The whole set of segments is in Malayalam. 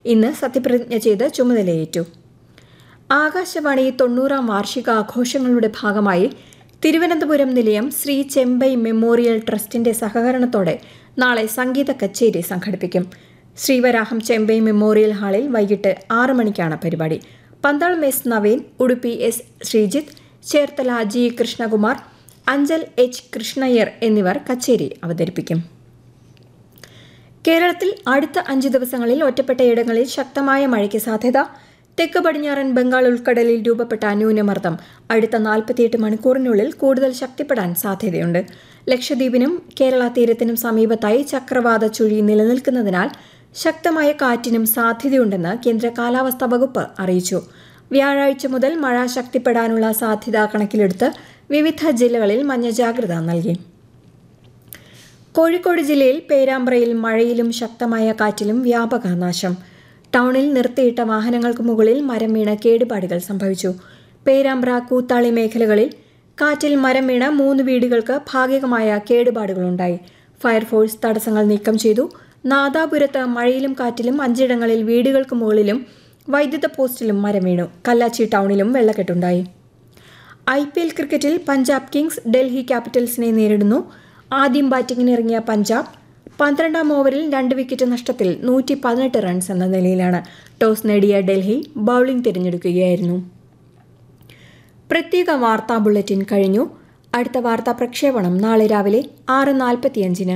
ഇന്ന് സത്യപ്രതിജ്ഞ ചെയ്ത് ചുമതലയേറ്റു ആകാശവാണി തൊണ്ണൂറാം വാർഷികാഘോഷങ്ങളുടെ ഭാഗമായി തിരുവനന്തപുരം നിലയം ശ്രീ ചെമ്പൈ മെമ്മോറിയൽ ട്രസ്റ്റിന്റെ സഹകരണത്തോടെ നാളെ സംഗീത കച്ചേരി സംഘടിപ്പിക്കും ശ്രീവരാഹം ചെമ്പൈ മെമ്മോറിയൽ ഹാളിൽ വൈകിട്ട് ആറ് മണിക്കാണ് പരിപാടി Pandalam S Naveen Udupi S Sreejith Cherthala G Krishnakumar Anchal H Krishnayyar എന്നിവർ കച്ചേരി അവതരിപ്പിക്കും കേരളത്തിൽ അടുത്ത അഞ്ച് ദിവസങ്ങളിൽ ഒറ്റപ്പെട്ടയിടങ്ങളിൽ ശക്തമായ മഴയ്ക്ക് സാധ്യത തെക്ക് പടിഞ്ഞാറൻ ബംഗാൾ ഉൾക്കടലിൽ രൂപപ്പെട്ട ന്യൂനമർദ്ദം അടുത്ത നാൽപ്പത്തിയെട്ട് മണിക്കൂറിനുള്ളിൽ കൂടുതൽ ശക്തിപ്പെടാൻ സാധ്യതയുണ്ട് ലക്ഷദ്വീപിനും കേരള തീരത്തിനും സമീപത്തായി ചക്രവാത ചുഴി നിലനിൽക്കുന്നതിനാൽ ശക്തമായ കാറ്റിനും സാധ്യതയുണ്ടെന്ന് കേന്ദ്ര കാലാവസ്ഥാ വകുപ്പ് അറിയിച്ചു വ്യാഴാഴ്ച മുതൽ മഴ ശക്തിപ്പെടാനുള്ള സാധ്യത കണക്കിലെടുത്ത് വിവിധ ജില്ലകളിൽ മഞ്ഞ ജാഗ്രത നൽകി കോഴിക്കോട് ജില്ലയിൽ പേരാമ്പ്രയിൽ മഴയിലും ശക്തമായ കാറ്റിലും വ്യാപക നാശം ടൗണിൽ നിർത്തിയിട്ട വാഹനങ്ങൾക്ക് മുകളിൽ മരം വീണ് കേടുപാടുകൾ സംഭവിച്ചു പേരാമ്പ്ര കൂത്താളി മേഖലകളിൽ കാറ്റിൽ മരം വീണ് മൂന്ന് വീടുകൾക്ക് ഭാഗികമായ കേടുപാടുകളുണ്ടായി ഫയർഫോഴ്സ് തടസ്സങ്ങൾ നീക്കം ചെയ്തു നാദാപുരത്ത് മഴയിലും കാറ്റിലും അഞ്ചിടങ്ങളിൽ വീടുകൾക്ക് മുകളിലും വൈദ്യുത പോസ്റ്റിലും മരം വീണു കല്ലാച്ചി ടൗണിലും വെള്ളക്കെട്ടുണ്ടായി ഐ പി എൽ ക്രിക്കറ്റിൽ പഞ്ചാബ് കിങ്സ് ഡൽഹി ക്യാപിറ്റൽസിനെ നേരിടുന്നു ആദ്യം ബാറ്റിംഗിനിറങ്ങിയ പഞ്ചാബ് പന്ത്രണ്ടാം ഓവറിൽ രണ്ട് വിക്കറ്റ് നഷ്ടത്തിൽ നൂറ്റി പതിനെട്ട് റൺസ് എന്ന നിലയിലാണ് ടോസ് നേടിയ ഡൽഹി ബൌളിംഗ് തിരഞ്ഞെടുക്കുകയായിരുന്നു പ്രത്യേക വാർത്താ ബുള്ളറ്റിൻ കഴിഞ്ഞു അടുത്ത വാർത്താ പ്രക്ഷേപണം നാളെ രാവിലെ ആറ് നാൽപ്പത്തിയഞ്ചിന്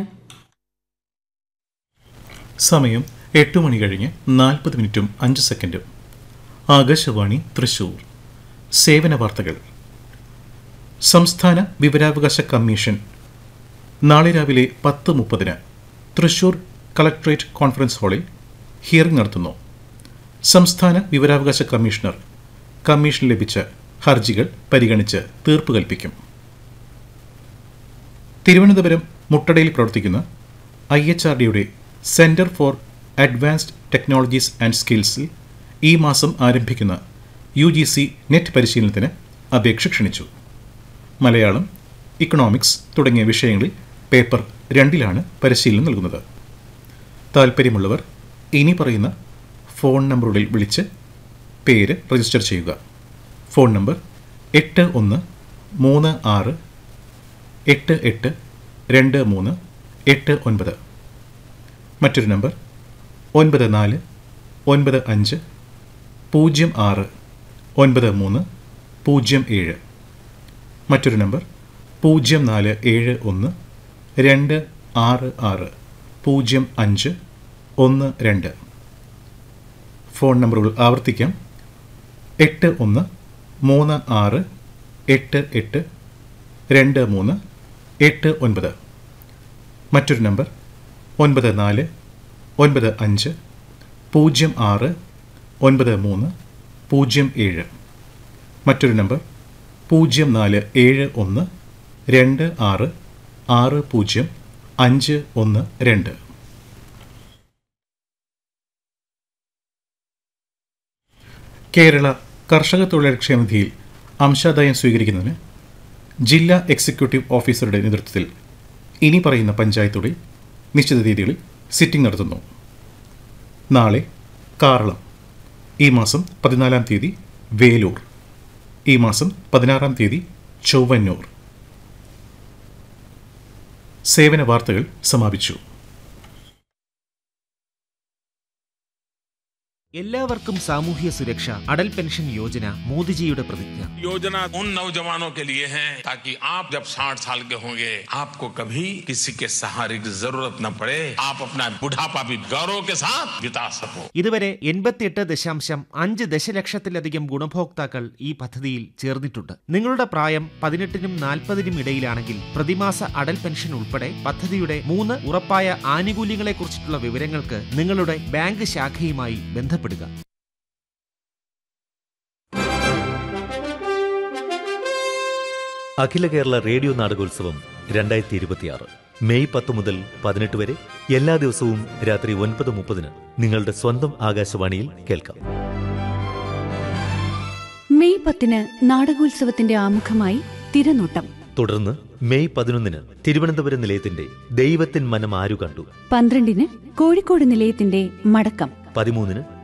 സമയം എട്ട് മണി കഴിഞ്ഞ് നാൽപ്പത് മിനിറ്റും അഞ്ച് സെക്കൻഡും ആകാശവാണി തൃശൂർ സേവന വാർത്തകൾ സംസ്ഥാന വിവരാവകാശ കമ്മീഷൻ നാളെ രാവിലെ പത്ത് മുപ്പതിന് തൃശൂർ കളക്ട്രേറ്റ് കോൺഫറൻസ് ഹാളിൽ ഹിയറിംഗ് നടത്തുന്നു സംസ്ഥാന വിവരാവകാശ കമ്മീഷണർ കമ്മീഷൻ ലഭിച്ച ഹർജികൾ പരിഗണിച്ച് തീർപ്പ് കൽപ്പിക്കും തിരുവനന്തപുരം മുട്ടടയിൽ പ്രവർത്തിക്കുന്ന ഐ എച്ച് ആർ ഡിയുടെ centre for advanced technologies and സ്കിൽസിൽ ഈ മാസം ആരംഭിക്കുന്ന യു ജി സി നെറ്റ് പരിശീലനത്തിന് അപേക്ഷ ക്ഷണിച്ചു മലയാളം ഇക്കണോമിക്സ് തുടങ്ങിയ വിഷയങ്ങളിൽ പേപ്പർ രണ്ടിലാണ് പരിശീലനം നൽകുന്നത് താൽപ്പര്യമുള്ളവർ ഇനി പറയുന്ന ഫോൺ നമ്പറുകളിൽ വിളിച്ച് പേര് രജിസ്റ്റർ ചെയ്യുക ഫോൺ നമ്പർ എട്ട് ഒന്ന് മൂന്ന് ആറ് എട്ട് എട്ട് രണ്ട് മൂന്ന് എട്ട് ഒൻപത് മറ്റൊരു നമ്പർ ഒൻപത് നാല് ഒൻപത് അഞ്ച് പൂജ്യം ആറ് ഒൻപത് മൂന്ന് പൂജ്യം ഏഴ് മറ്റൊരു നമ്പർ പൂജ്യം നാല് ഏഴ് ഒന്ന് രണ്ട് ആറ് ആറ് പൂജ്യം അഞ്ച് ഒന്ന് രണ്ട് ഫോൺ നമ്പറുകൾ ആവർത്തിക്കാം എട്ട് ഒന്ന് മൂന്ന് ആറ് എട്ട് എട്ട് രണ്ട് മൂന്ന് എട്ട് ഒൻപത് മറ്റൊരു നമ്പർ ഒൻപത് നാല് ഒൻപത് അഞ്ച് പൂജ്യം ആറ് ഒൻപത് മൂന്ന് പൂജ്യം ഏഴ് മറ്റൊരു നമ്പർ പൂജ്യം നാല് ഏഴ് ഒന്ന് രണ്ട് ആറ് ആറ് പൂജ്യം അഞ്ച് ഒന്ന് രണ്ട് കേരള കർഷക തൊഴിലാളി ക്ഷേമനിധിയിൽ അംശാദായം സ്വീകരിക്കുന്നതിന് ജില്ലാ എക്സിക്യൂട്ടീവ് ഓഫീസറുടെ നേതൃത്വത്തിൽ ഇനി പറയുന്ന പഞ്ചായത്തുകളിൽ നിശ്ചിത തീയതികളിൽ സിറ്റിംഗ് നടത്തുന്നു നാളെ കാറളം ഈ മാസം പതിനാലാം തീയതി വേലൂർ ഈ മാസം പതിനാറാം തീയതി ചൊവ്വന്നൂർ സേവന വാർത്തകൾ സമാപിച്ചു എല്ലാവർക്കും സാമൂഹ്യ സുരക്ഷ അടൽ പെൻഷൻ യോജന മോദിജിയുടെ പ്രതിജ്ഞ योजना उन नौजवानों के लिए है ताकि आप जब 60 साल के होंगे आपको कभी किसी के सहारे की जरूरत न पड़े आप अपना बुढ़ापा भी गौरव के साथ बिता सको ഇതുവരെ എൺപത്തിയെട്ട് ദശാംശം അഞ്ച് ദശലക്ഷത്തിലധികം ഗുണഭോക്താക്കൾ ഈ പദ്ധതിയിൽ ചേർന്നിട്ടുണ്ട് നിങ്ങളുടെ പ്രായം പതിനെട്ടിനും നാൽപ്പതിനും ഇടയിലാണെങ്കിൽ പ്രതിമാസ അടൽ പെൻഷൻ ഉൾപ്പെടെ പദ്ധതിയുടെ മൂന്ന് ഉറപ്പായ ആനുകൂല്യങ്ങളെക്കുറിച്ചിട്ടുള്ള വിവരങ്ങൾക്ക് നിങ്ങളുടെ ബാങ്ക് ശാഖയുമായി ബന്ധപ്പെടുക അഖില കേരള റേഡിയോ നാടകോത്സവം രണ്ടായിരത്തി ഇരുപത്തിയാറ് മെയ് പത്ത് മുതൽ പതിനെട്ട് വരെ എല്ലാ ദിവസവും രാത്രി ഒൻപത് മുപ്പതിന് നിങ്ങളുടെ സ്വന്തം ആകാശവാണിയിൽ കേൾക്കാം മെയ് പത്തിന് നാടകോത്സവത്തിന്റെ ആമുഖമായി തിരനോട്ടം തുടർന്ന് മെയ് പതിനൊന്നിന് തിരുവനന്തപുരം നിലയത്തിന്റെ ദൈവത്തിൻ മനം ആരു കണ്ടു പന്ത്രണ്ടിന് കോഴിക്കോട് നിലയത്തിന്റെ മടക്കം പതിമൂന്നിന്